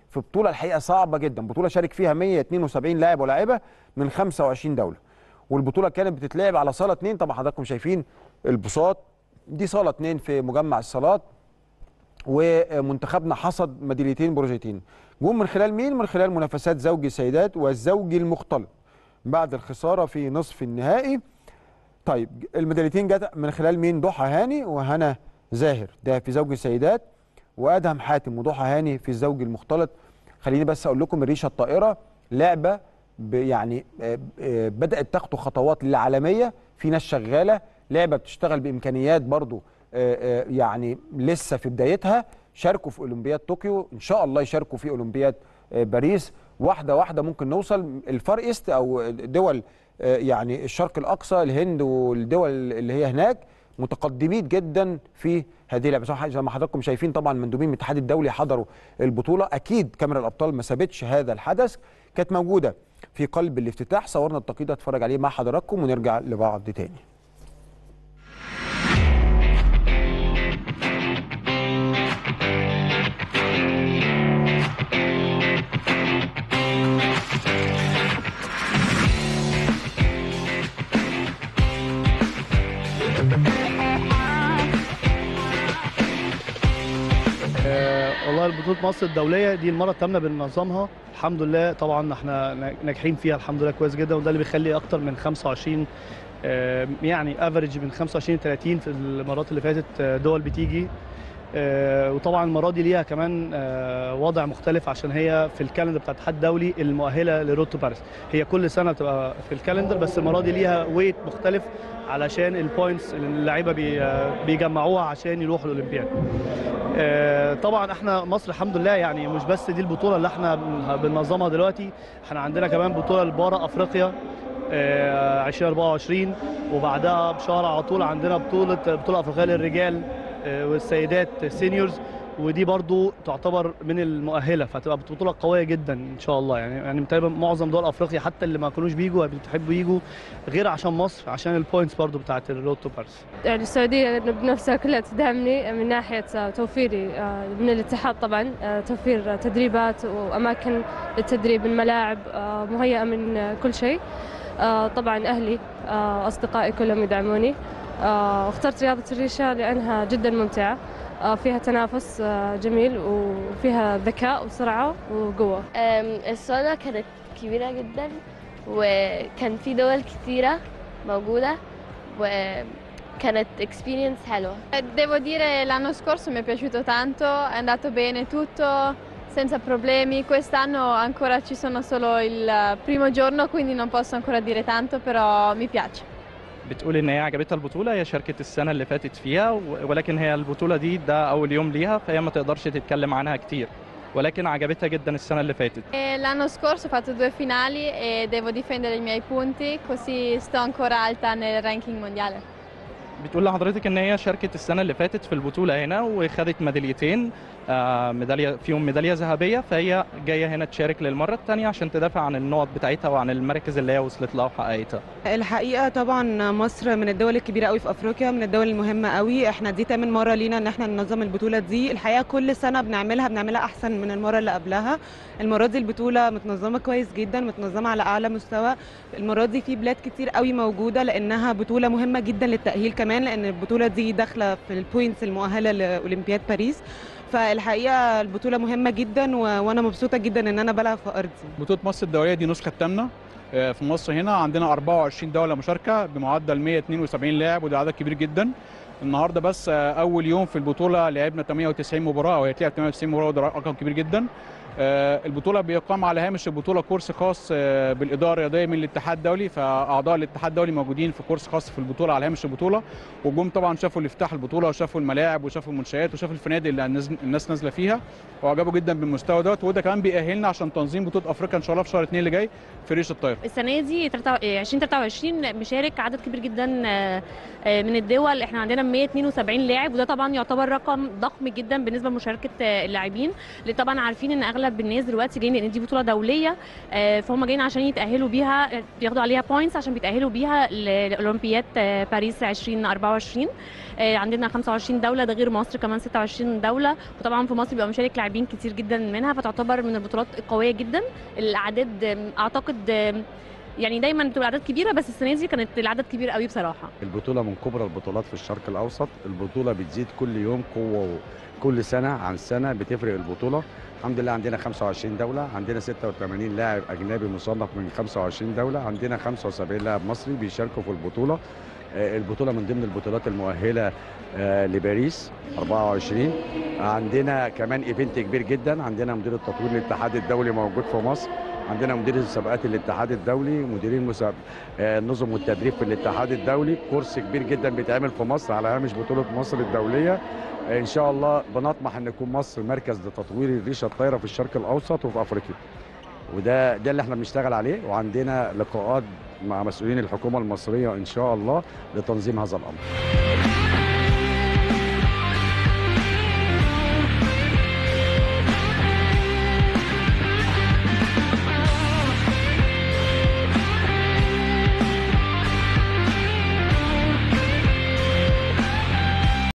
في بطوله الحقيقه صعبه جدا بطوله شارك فيها 172 لاعب ولاعبه من 25 دوله والبطوله كانت بتتلعب على صاله 2 طبعا حضراتكم شايفين البساط دي صاله 2 في مجمع الصالات ومنتخبنا حصد ميداليتين برونزيتين جم من خلال مين من خلال منافسات زوجي سيدات والزوجي المختلط بعد الخساره في نصف النهائي طيب الميداليتين جت من خلال مين ضحى هاني وهنا زاهر ده في زوج السيدات وادهم حاتم وضحى هاني في الزوج المختلط خليني بس اقول لكم الريشه الطائره لعبه ب- يعني آه، آه، بدات تخطو خطوات للعالميه في ناس شغاله لعبه بتشتغل بامكانيات برضو آه، آه، يعني لسه في بدايتها شاركوا في اولمبياد طوكيو ان شاء الله يشاركوا في اولمبياد آه، باريس واحده واحده ممكن نوصل الفار ايست او دول آه، يعني الشرق الاقصى الهند والدول اللي هي هناك متقدمين جدا في هذه اللعبه صح- زي ما حضراتكم شايفين طبعا مندوبين من الاتحاد الدولي حضروا البطوله اكيد كاميرا الابطال ما سابتش هذا الحدث كانت موجوده في قلب الافتتاح صورنا التقييد ده اتفرج عليه مع حضراتكم ونرجع لبعض تاني آه، والله البطولة مصر الدولية دي المرة الثامنة بننظمها الحمد لله طبعا احنا ناجحين فيها الحمد لله كويس جدا وده اللي بيخلي اكتر من 25 آه، يعني افريج من 25 ل 30 في المرات اللي فاتت آه، دول بتيجي آه، وطبعا المرة دي ليها كمان آه، وضع مختلف عشان هي في الكالندر بتاع الاتحاد الدولي المؤهلة لرود تو باريس هي كل سنة بتبقى في الكالندر بس المرة دي ليها ويت مختلف علشان البوينتس اللي اللعيبة بي- آه، بيجمعوها عشان يروحوا الأولمبياد آه، طبعا احنا مصر الحمد لله يعني مش بس دي البطوله اللي احنا بن- بننظمها دلوقتي احنا عندنا كمان بطوله لبارا افريقيا آه، 2024 وبعدها بشهر على طول عندنا بطوله بطوله افريقيه للرجال آه، والسيدات سينيورز ودي برضو تعتبر من المؤهله فهتبقى بطوله قويه جدا ان شاء الله يعني يعني تقريبا معظم دول افريقيا حتى اللي ما كانوش بيجوا بيحبوا يجوا غير عشان مصر عشان البوينتس برضو بتاعت الرود تو بارس يعني السعودية بنفسها كلها تدعمني من ناحية آه، توفيري آه، من الاتحاد طبعا آه، توفير تدريبات وأماكن للتدريب الملاعب آه، مهيئة من آه، كل شيء آه، طبعا أهلي آه، أصدقائي كلهم يدعموني آه، اخترت رياضة الريشة لأنها جدا ممتعة آه، فيها تنافس آه، جميل وفيها ذكاء وسرعة وقوة أم، الصالة كانت كبيرة جدا وكان في دول كتيرة موجودة وكانت experience حلوة Devo dire l'anno scorso mi è piaciuto tanto, è andato bene tutto, senza problemi. Quest'anno ancora ci sono solo il primo giorno, quindi non posso ancora dire tanto, però mi piace. بتقول ان هي عجبتها البطوله هي شاركت السنه اللي فاتت فيها و- ولكن هي البطوله دي ده اول يوم ليها فهي ما تقدرش تتكلم عنها كتير ولكن عجبتها جدا السنه اللي فاتت E l'anno scorso ho fatto due finali e devo difendere i miei punti, così sto ancora alta nel ranking mondiale. بتقول لحضرتك ان هي شاركت السنه اللي فاتت في البطوله هنا وخدت ميداليتين آه، ميداليه فيهم ميداليه ذهبيه فهي جايه هنا تشارك للمره الثانيه عشان تدافع عن النقط بتاعتها وعن المراكز اللي هي وصلت لها وحققتها الحقيقه طبعا مصر من الدول الكبيره قوي في افريقيا من الدول المهمه قوي احنا دي تامن مره لينا ان احنا ننظم البطوله دي الحقيقه كل سنه بنعملها بنعملها احسن من المره اللي قبلها المره دي البطوله متنظمه كويس جدا متنظمه على اعلى مستوى المره دي في بلاد كتير قوي موجوده لانها بطوله مهمه جدا للتاهيل كمان لان البطوله دي داخله في البوينتس المؤهله لاولمبياد باريس فالحقيقه البطوله مهمه جدا و... وانا مبسوطه جدا ان انا بلعب في ارضي بطولة مصر الدولية دي نسخة الثامنة آه، في مصر هنا عندنا 24 دولة مشاركة بمعدل 172 لاعب وده عدد كبير جدا النهارده بس آه، أول يوم في البطولة لعبنا 98 مباراة أو هي هتلعب 98 مباراة وده رقم كبير جدا آه، البطولة بيقام على هامش البطولة كورس خاص آه، بالإدارة الرياضية من الاتحاد الدولي فأعضاء الاتحاد الدولي موجودين في كورس خاص في البطولة على هامش البطولة وجم طبعا شافوا الافتتاح البطولة وشافوا الملاعب وشافوا المنشآت وشافوا الفنادق اللي الناس- الناس نازلة فيها وعجبوا جدا بالمستوى دوت وده كمان بيأهلنا عشان تنظيم بطولة أفريقيا إن شاء الله في شهر 2 اللي جاي في ريش الطايرة السنه دي 2023 مشارك عدد كبير جدا آه، آه، من الدول احنا عندنا 172 لاعب وده طبعا يعتبر رقم ضخم جدا بالنسبه لمشاركه آه، اللاعبين اللي طبعا عارفين ان اغلب الناس دلوقتي جايين لان دي بطوله دوليه آه، فهم جايين عشان يتاهلوا بيها آه، بياخدوا عليها بوينتس عشان بيتاهلوا بيها لاولمبياد آه، باريس 2024 آه، عندنا 25 دوله ده غير مصر كمان 26 دوله وطبعا في مصر بيبقى مشارك لاعبين كتير جدا منها فتعتبر من البطولات القويه جدا الاعداد آم، اعتقد آم، يعني دايما بتبقى اعداد كبيره بس السنه دي كانت العدد كبير قوي بصراحه البطولة من كبرى البطولات في الشرق الأوسط البطولة بتزيد كل يوم قوة كل سنة عن سنة بتفرق البطولة الحمد لله عندنا 25 دولة عندنا 86 لاعب أجنبي مصنف من 25 دولة عندنا 75 لاعب مصري بيشاركوا في البطولة آه، البطولة من ضمن البطولات المؤهلة آه، لباريس 24 عندنا كمان ايفنت كبير جدا عندنا مدير التطوير الاتحاد الدولي موجود في مصر عندنا مدير مسابقات الاتحاد الدولي مديرين مسابقات آه، النظم والتدريب في الاتحاد الدولي كورس كبير جدا بيتعمل في مصر على هامش بطولة مصر الدولية آه، ان شاء الله بنطمح ان يكون مصر مركز لتطوير الريشه الطايره في الشرق الاوسط وفي افريقيا وده ده اللي احنا بنشتغل عليه وعندنا لقاءات مع مسؤولين الحكومه المصريه ان شاء الله لتنظيم هذا الامر